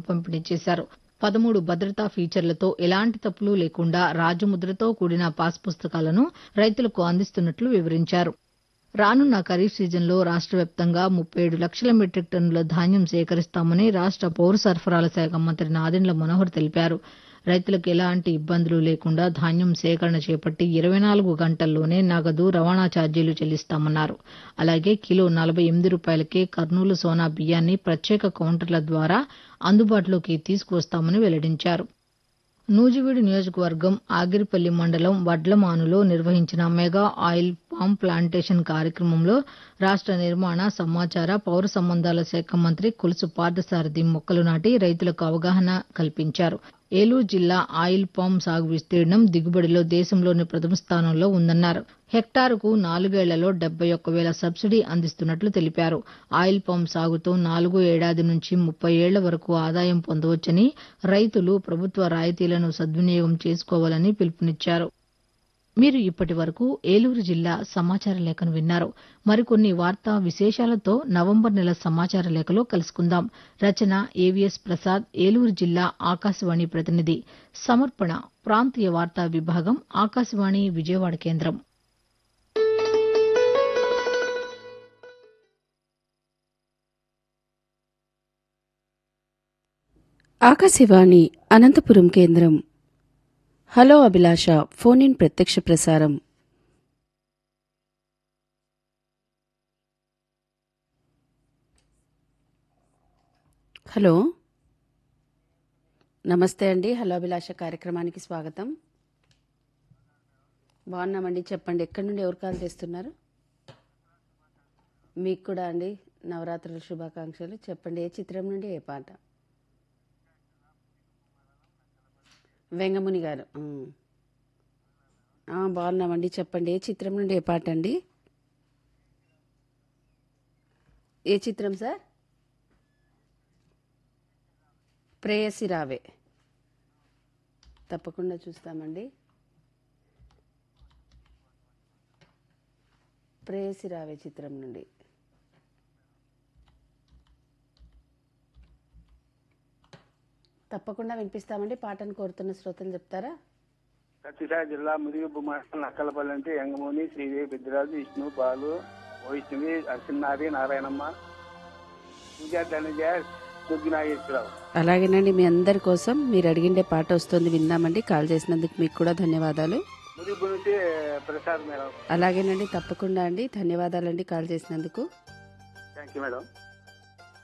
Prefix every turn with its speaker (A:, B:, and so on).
A: పంపిణీ చేశారు పదమూడు భద్రతా ఫీచర్లతో ఎలాంటి తప్పులు లేకుండా రాజముద్రతో కూడిన పాస్ పుస్తకాలను రైతులకు అందిస్తున్నట్లు వివరించారు రానున్న ఖరీఫ్ సీజన్లో రాష్ట వ్యాప్తంగా ముప్పై ఏడు లక్షల మెట్రిక్ టన్నుల ధాన్యం సేకరిస్తామని రాష్ట పౌర సరఫరాల శాఖ మంత్రి నాదెండ్ల మనోహర్ తెలిపారు రైతులకు ఎలాంటి ఇబ్బందులు లేకుండా ధాన్యం సేకరణ చేపట్టి ఇరవై నాలుగు గంటల్లోనే నగదు రవాణా ఛార్జీలు చెల్లిస్తామన్నారు అలాగే కిలో నలభై ఎనిమిది రూపాయలకే కర్నూలు సోనా బియ్యాన్ని ప్రత్యేక కౌంటర్ల ద్వారా అందుబాటులోకి తీసుకువస్తామని వెల్లడించారు నూజివీడు నియోజకవర్గం ఆగిరిపల్లి మండలం వడ్లమానులో నిర్వహించిన మెగా ఆయిల్ పామ్ ప్లాంటేషన్ కార్యక్రమంలో రాష్ట నిర్మాణ సమాచార పౌర సంబంధాల శాఖ మంత్రి కొలుసు పార్థసారథి మొక్కలు నాటి రైతులకు అవగాహన కల్పించారు ఏలూరు జిల్లా ఆయిల్ పామ్ సాగు విస్తీర్ణం దిగుబడిలో దేశంలోని ప్రథమ స్థానంలో ఉందన్నారు హెక్టారుకు నాలుగేళ్లలో డెబ్బై ఒక్క వేల సబ్సిడీ అందిస్తున్నట్లు తెలిపారు ఆయిల్ పామ్ సాగుతో నాలుగో ఏడాది నుంచి ముప్పై ఏళ్ల వరకు ఆదాయం పొందవచ్చని రైతులు ప్రభుత్వ రాయితీలను సద్వినియోగం చేసుకోవాలని పిలుపునిచ్చారు మీరు ఇప్పటి వరకు ఏలూరు జిల్లా సమాచార లేఖను విన్నారు మరికొన్ని వార్తా విశేషాలతో నవంబర్ నెల సమాచార లేఖలో కలుసుకుందాం రచన ఏవిఎస్ ప్రసాద్ ఏలూరు జిల్లా ఆకాశవాణి ప్రతినిధి సమర్పణ ప్రాంతీయ వార్తా విభాగం ఆకాశవాణి విజయవాడ కేంద్రం
B: ఆకాశవాణి అనంతపురం కేంద్రం హలో అభిలాష ఫోన్ ఇన్ ప్రత్యక్ష ప్రసారం హలో నమస్తే అండి హలో అభిలాష కార్యక్రమానికి స్వాగతం బాగున్నామండి చెప్పండి ఎక్కడి నుండి ఎవరు కాల్ చేస్తున్నారు మీకు కూడా అండి నవరాత్రుల శుభాకాంక్షలు చెప్పండి ఏ చిత్రం నుండి ఏ పాట వెంగముని గారు ఉమ్. ఆ, బాగున్నామండి చెప్పండి ఏ చిత్రం నుండి ఏ పాట అండి ఏ చిత్రం సార్ ప్రేయసి రావే తప్పకుండా చూస్తామండి ప్రేయసి రావే చిత్రం నుండి తప్పకుండా వినిపిస్తామండి పాటను కోరుతున్న శ్రోతలు చెప్తారా
C: సత్యసాయి జిల్లా ముదిగుబ్బు మండలం నక్కలపల్లి అంటే యంగమూని శ్రీదేవి పెద్దిరాజు విష్ణు బాలు వైష్ణవి అశ్వనారి నారాయణమ్మ పూజా ధనజయ సుగ్నాగేశ్వరరావు
B: అలాగేనండి మీ అందరి కోసం మీరు అడిగిండే పాట వస్తుంది విందామండి కాల్ చేసినందుకు మీకు కూడా ధన్యవాదాలు
C: ముదిగుబ్బు నుంచి ప్రసాద్ మేడం
B: అలాగేనండి తప్పకుండా అండి ధన్యవాదాలండి కాల్ చేసినందుకు
C: థ్యాంక్ యూ మేడం